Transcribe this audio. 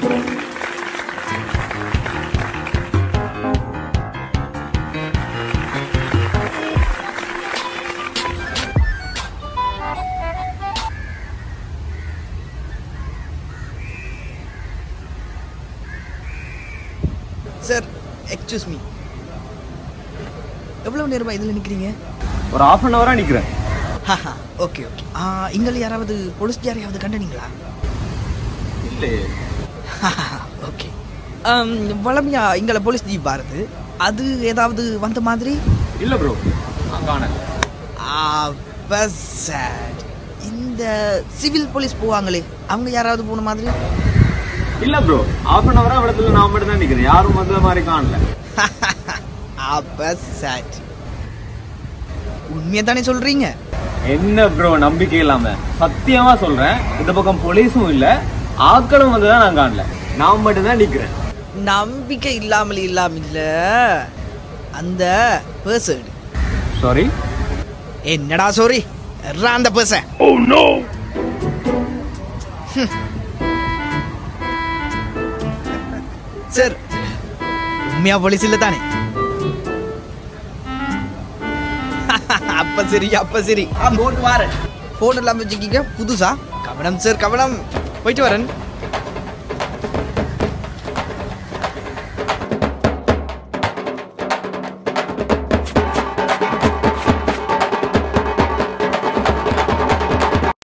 Sir excuse me எவ்வளவு நேரமா இதில் நிற்கிறீங்க ஒரு ஆஃப் அன் ஹவரா நிக்கிறேன் ஓகே ஓகே இங்கே யாராவது போலீஸ் யாரையாவது கண்டனீங்களா இல்லையே ஓகே வளமையா இங்கே போலீஸ் ஜீப் வருது அது ஏதாவது வந்த மாதிரி இல்ல ப்ரோ காணல அப்ப sad. இந்த சிவில் போலீஸ் போவாங்களே அவங்க யாராவது போன மாதிரி இல்ல ப்ரோ ஆஃப் அன் ஹவரா இடத்துல நான் மட்டும் தான் நிக்கிறேன் யாரும் வந்த மாதிரி காணல அப்ப sad. உண்மையை தானே சொல்றீங்க என்ன ப்ரோ நம்பிக்கை இல்லாம சத்தியமா சொல்றேன் இந்த பக்கம் போலீஸும் இல்ல ஆட்களும் வந்துதான் நான் காணல நான் மட்டும் தான் நிக்கிறேன் நம்பிக்கை இல்லாமல் இல்லாம இல்ல அந்த பேர்சன் சாரி என்னடா சாரி அந்த பேர்சன் சார் உண்மையா போலீஸ் இல்ல தானே அப்ப சரி அப்ப சரி போட்டு வாரேன் போன் எல்லாம் வச்சுக்கீங்க புதுசா கவனம் சார் கவனம் போயிட்டு வரேன்